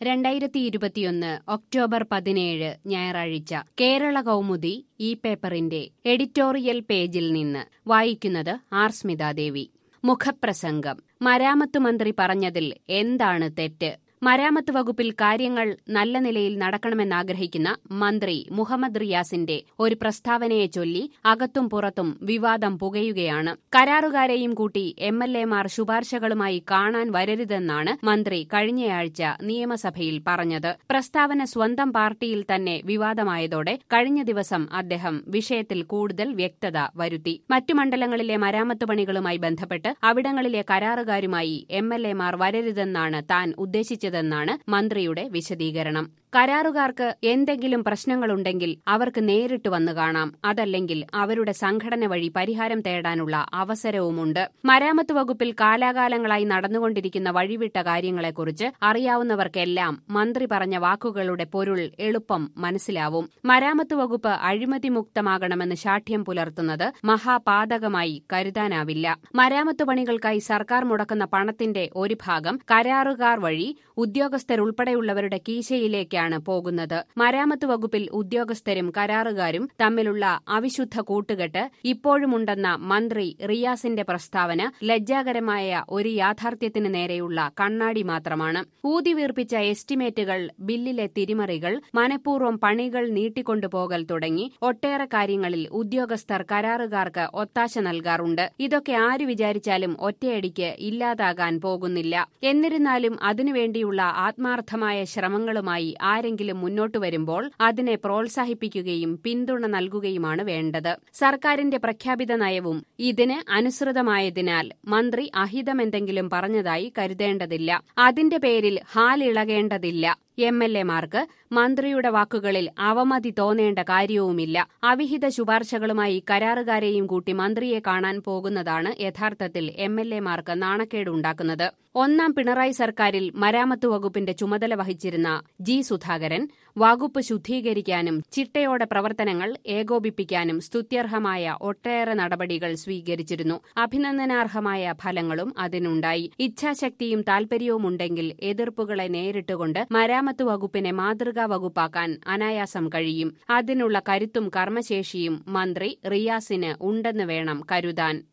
രണ്ടായിരത്തി ഇരുപത്തിയൊന്ന് ഒക്ടോബർ പതിനേഴ് ഞായറാഴ്ച കേരള കൗമുദി ഈ പേപ്പറിന്റെ എഡിറ്റോറിയൽ പേജിൽ നിന്ന് വായിക്കുന്നത് ആർ സ്മിതാദേവി മുഖപ്രസംഗം മരാമത്ത് മന്ത്രി പറഞ്ഞതിൽ എന്താണ് തെറ്റ് മരാമത്ത് വകുപ്പിൽ കാര്യങ്ങൾ നല്ല നിലയിൽ നടക്കണമെന്നാഗ്രഹിക്കുന്ന മന്ത്രി മുഹമ്മദ് റിയാസിന്റെ ഒരു പ്രസ്താവനയെ ചൊല്ലി അകത്തും പുറത്തും വിവാദം പുകയുകയാണ് കരാറുകാരെയും കൂട്ടി എം എൽ എമാർ ശുപാർശകളുമായി കാണാൻ വരരുതെന്നാണ് മന്ത്രി കഴിഞ്ഞയാഴ്ച നിയമസഭയിൽ പറഞ്ഞത് പ്രസ്താവന സ്വന്തം പാർട്ടിയിൽ തന്നെ വിവാദമായതോടെ കഴിഞ്ഞ ദിവസം അദ്ദേഹം വിഷയത്തിൽ കൂടുതൽ വ്യക്തത വരുത്തി മറ്റു മണ്ഡലങ്ങളിലെ മരാമത്ത് പണികളുമായി ബന്ധപ്പെട്ട് അവിടങ്ങളിലെ കരാറുകാരുമായി എം എൽ എമാർ വരരുതെന്നാണ് താൻ ഉദ്ദേശിച്ചത് ചെയ്തതെന്നാണ് മന്ത്രിയുടെ വിശദീകരണം കരാറുകാർക്ക് എന്തെങ്കിലും പ്രശ്നങ്ങളുണ്ടെങ്കിൽ അവർക്ക് നേരിട്ട് വന്നു കാണാം അതല്ലെങ്കിൽ അവരുടെ സംഘടന വഴി പരിഹാരം തേടാനുള്ള അവസരവുമുണ്ട് മരാമത്ത് വകുപ്പിൽ കാലാകാലങ്ങളായി നടന്നുകൊണ്ടിരിക്കുന്ന വഴിവിട്ട കാര്യങ്ങളെക്കുറിച്ച് അറിയാവുന്നവർക്കെല്ലാം മന്ത്രി പറഞ്ഞ വാക്കുകളുടെ പൊരുൾ എളുപ്പം മനസ്സിലാവും മരാമത്ത് വകുപ്പ് അഴിമതിമുക്തമാകണമെന്ന് ശാഠ്യം പുലർത്തുന്നത് മഹാപാതകമായി കരുതാനാവില്ല മരാമത്ത് പണികൾക്കായി സർക്കാർ മുടക്കുന്ന പണത്തിന്റെ ഒരു ഭാഗം കരാറുകാർ വഴി ഉദ്യോഗസ്ഥരുൾപ്പെടെയുള്ളവരുടെ കീശയിലേക്കാണ് പോകുന്നത് മരാമത്ത് വകുപ്പിൽ ഉദ്യോഗസ്ഥരും കരാറുകാരും തമ്മിലുള്ള അവിശുദ്ധ കൂട്ടുകെട്ട് ഇപ്പോഴുമുണ്ടെന്ന മന്ത്രി റിയാസിന്റെ പ്രസ്താവന ലജ്ജാകരമായ ഒരു യാഥാർത്ഥ്യത്തിന് നേരെയുള്ള കണ്ണാടി മാത്രമാണ് ഊതിവീർപ്പിച്ച എസ്റ്റിമേറ്റുകൾ ബില്ലിലെ തിരിമറികൾ മനഃപൂർവ്വം പണികൾ നീട്ടിക്കൊണ്ടുപോകൽ തുടങ്ങി ഒട്ടേറെ കാര്യങ്ങളിൽ ഉദ്യോഗസ്ഥർ കരാറുകാർക്ക് ഒത്താശ നൽകാറുണ്ട് ഇതൊക്കെ ആര് വിചാരിച്ചാലും ഒറ്റയടിക്ക് ഇല്ലാതാകാൻ പോകുന്നില്ല എന്നിരുന്നാലും അതിനുവേണ്ടിയുള്ള ആത്മാർത്ഥമായ ശ്രമങ്ങളുമായി ആരെങ്കിലും മുന്നോട്ടു വരുമ്പോൾ അതിനെ പ്രോത്സാഹിപ്പിക്കുകയും പിന്തുണ നൽകുകയുമാണ് വേണ്ടത് സർക്കാരിന്റെ പ്രഖ്യാപിത നയവും ഇതിന് അനുസൃതമായതിനാൽ മന്ത്രി അഹിതമെന്തെങ്കിലും പറഞ്ഞതായി കരുതേണ്ടതില്ല അതിന്റെ പേരിൽ ഹാലിളകേണ്ടതില്ല എം എൽ എമാർക്ക് മന്ത്രിയുടെ വാക്കുകളിൽ അവമതി തോന്നേണ്ട കാര്യവുമില്ല അവിഹിത ശുപാർശകളുമായി കരാറുകാരെയും കൂട്ടി മന്ത്രിയെ കാണാൻ പോകുന്നതാണ് യഥാർത്ഥത്തിൽ എം എൽ എമാർക്ക് നാണക്കേടുണ്ടാക്കുന്നത് ഒന്നാം പിണറായി സർക്കാരിൽ മരാമത്ത് വകുപ്പിന്റെ ചുമതല വഹിച്ചിരുന്ന ജി സുധാകരൻ വകുപ്പ് ശുദ്ധീകരിക്കാനും ചിട്ടയോടെ പ്രവർത്തനങ്ങൾ ഏകോപിപ്പിക്കാനും സ്തുത്യർഹമായ ഒട്ടേറെ നടപടികൾ സ്വീകരിച്ചിരുന്നു അഭിനന്ദനാർഹമായ ഫലങ്ങളും അതിനുണ്ടായി ഇച്ഛാശക്തിയും താൽപര്യവുമുണ്ടെങ്കിൽ എതിർപ്പുകളെ നേരിട്ടുകൊണ്ട് മരാമത്ത് വകുപ്പിനെ മാതൃകാ വകുപ്പാക്കാൻ അനായാസം കഴിയും അതിനുള്ള കരുത്തും കർമ്മശേഷിയും മന്ത്രി റിയാസിന് ഉണ്ടെന്ന് വേണം കരുതാൻ